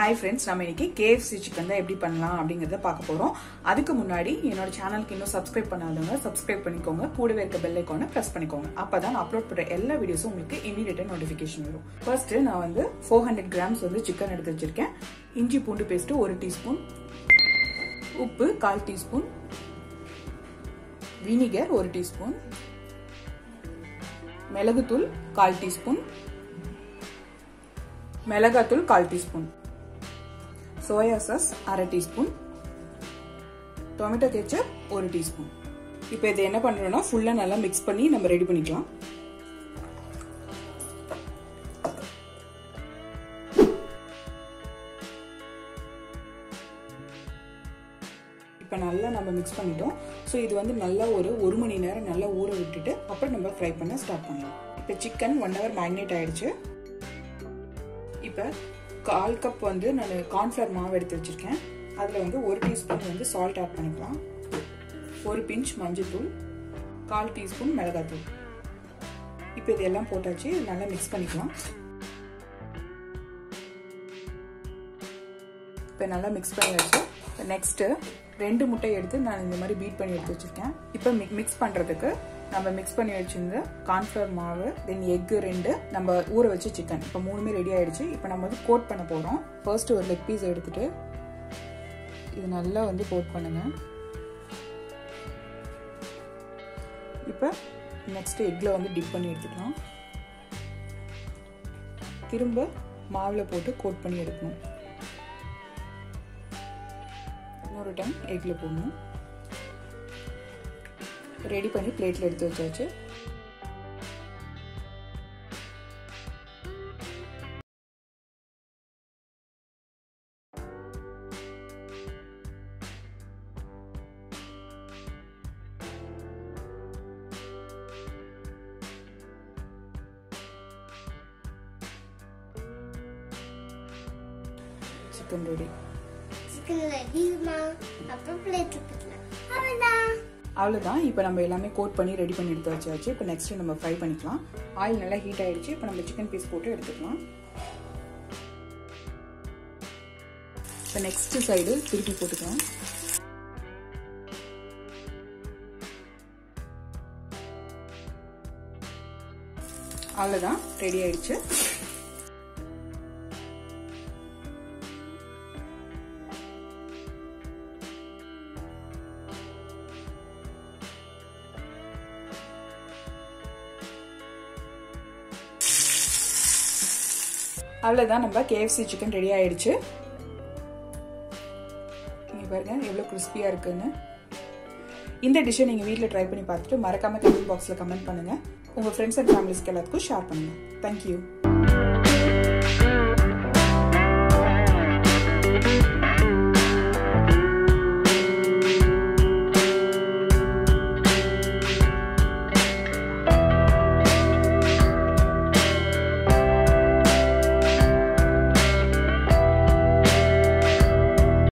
hi friends நம்ம இன்னைக்கு KFC chicken தான் எப்படி பண்ணலாம் அப்படிங்கறத பார்க்க போறோம் அதுக்கு முன்னாடி என்னோட சேனலுக்கு இன்னும் சப்ஸ்கிரைப் பண்ணாதவங்க சப்ஸ்கிரைப் பண்ணிக்கோங்க கூடவே இருக்க பெல் ஐக்கானை பிரஸ் பண்ணிக்கோங்க அப்பதான் நான் அப்லோட் பண்ற எல்லா வீடியோஸும் உங்களுக்கு இமீடியட்டா நோட்டிபிகேஷன் வரும் ஃபர்ஸ்ட் நான் வந்து ஃபோர் ஹண்ட்ரட் கிராம்ஸ் வந்து சிக்கன் எடுத்து வச்சிருக்கேன் இஞ்சி பூண்டு பேஸ்ட் ஒரு டீஸ்பூன் உப்பு கால் டீஸ்பூன் வினிகர் ஒரு டீஸ்பூன் மிளகுத்தூள் கால் டீஸ்பூன் மிளகாத்தூள் கால் டீஸ்பூன் சோயா சாஸ் அரை டீஸ்பூன் டொமேட்டோ கெச்சப் ஒரு டீஸ்பூன் இப்போ இதை என்ன பண்ணுறோம்னா ஃபுல்லாக நல்லா மிக்ஸ் பண்ணி நம்ம ரெடி பண்ணிக்கலாம் இப்போ நல்லா நம்ம மிக்ஸ் பண்ணிட்டோம் ஸோ இது வந்து நல்லா ஒரு ஒரு மணி நேரம் நல்லா ஊற விட்டுட்டு அப்புறம் நம்ம ஃப்ரை பண்ண ஸ்டார்ட் பண்ணலாம் இப்போ சிக்கன் ஒன் ஹவர் மேக்னேட் ஆயிடுச்சு இப்போ கால் கப் வந்து நான் கார்ன்ஃப்ளவர் மாவு எடுத்து வச்சுருக்கேன் அதில் வந்து ஒரு டீஸ்பூன் வந்து சால்ட் ஆட் பண்ணிக்கலாம் ஒரு பிஞ்ச் மஞ்சள்தூள் கால் டீஸ்பூன் மிளகாத்தூள் இப்போ இதெல்லாம் போட்டாச்சு நல்லா மிக்ஸ் பண்ணிக்கலாம் இப்போ நல்லா மிக்ஸ் பண்ணியாச்சு நெக்ஸ்ட்டு ரெண்டு முட்டை எடுத்து நான் இந்த மாதிரி பீட் பண்ணி எடுத்து வச்சுருக்கேன் இப்போ மிக்ஸ் பண்ணுறதுக்கு நம்ம மிக்ஸ் பண்ணி வச்சிருந்த கார்ன்ஃப்ளவர் மாவு தென் எக்கு ரெண்டு நம்ம ஊற வச்ச சிக்கன் இப்போ மூணுமே ரெடி ஆயிடுச்சு இப்போ நம்ம வந்து கோட் பண்ண போகிறோம் ஃபர்ஸ்ட் ஒரு லெக் பீஸ் எடுத்துட்டு இது நல்லா வந்து கோட் பண்ணுங்க இப்போ நெக்ஸ்ட் எக்கில் வந்து டிப் பண்ணி எடுத்துக்கலாம் திரும்ப மாவில் போட்டு கோட் பண்ணி எடுக்கணும் இன்னொரு டைம் எக்கில் போடணும் ரெடி பண்ணி பிளேட்டில் எடுத்து வச்சாச்சு சிக்கன் ரெடி சிக்கன் ரெடிமா அப்புறம் பிளேட்ல போடலாம் அவ்வளோதான் அவ்வளோதான் இப்போ நம்ம எல்லாமே கோட் பண்ணி ரெடி பண்ணி எடுத்து வச்சாச்சு இப்போ நெக்ஸ்ட் நம்ம ஃப்ரை பண்ணிக்கலாம் ஆயில் நல்லா ஹீட் ஆயிடுச்சு இப்போ நம்ம சிக்கன் பீஸ் போட்டு எடுத்துக்கலாம் இப்போ நெக்ஸ்ட் சைடு திருப்பி போட்டுக்கலாம் அவ்வளோதான் ரெடி ஆயிடுச்சு அவ்வளோதான் நம்ம கேஎஃப்சி சிக்கன் ரெடி ஆயிடுச்சு நீங்கள் பாருங்க எவ்வளோ கிறிஸ்பியாக இருக்குன்னு இந்த டிஷ்ஷை நீங்கள் வீட்டில் ட்ரை பண்ணி பார்த்துட்டு மறக்காமல் கமெண்ட் பாக்ஸில் கமெண்ட் பண்ணுங்கள் உங்கள் ஃப்ரெண்ட்ஸ் அண்ட் ஃபேமிலிஸ்க்கு எல்லாத்துக்கும் ஷேர் பண்ணுங்கள் தேங்க்யூ